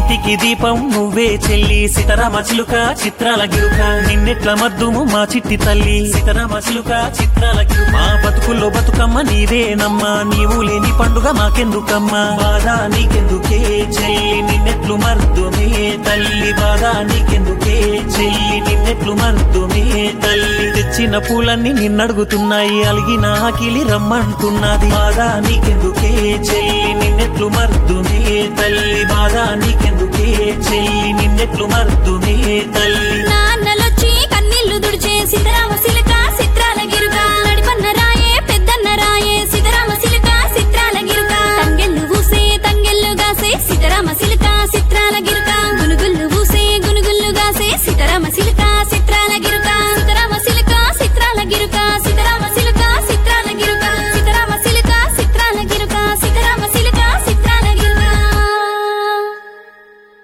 ఇంటికి దీపం నువ్వే చెల్లి సీతారామ చిలుక చిత్రాల గిరుక నిన్నెట్ల మద్దుము మా చిట్టి తల్లి సీతారామ చిలుక చిత్రాల గిరుక మా బతుకుల్లో బతుకమ్మ నీవేనమ్మా నీవు లేని పండుగ మాకెందుకమ్మా బాధ నీకెందుకే చెల్లి నిన్నెట్లు మర్దుమే తల్లి బాధ నీకెందుకే చెల్లి నిన్నెట్లు మర్దుమే తల్లి తెచ్చిన పూలన్నీ నిన్నడుగుతున్నాయి అలిగిన ఆకిలి రమ్మంటున్నది బాధ నీకెందుకే చెల్లి నిన్నెట్లు మర్దుమే తల్లి బాధ నీకెందుకే చెల్లి నిన్నెట్లు మర్దుమే తల్లి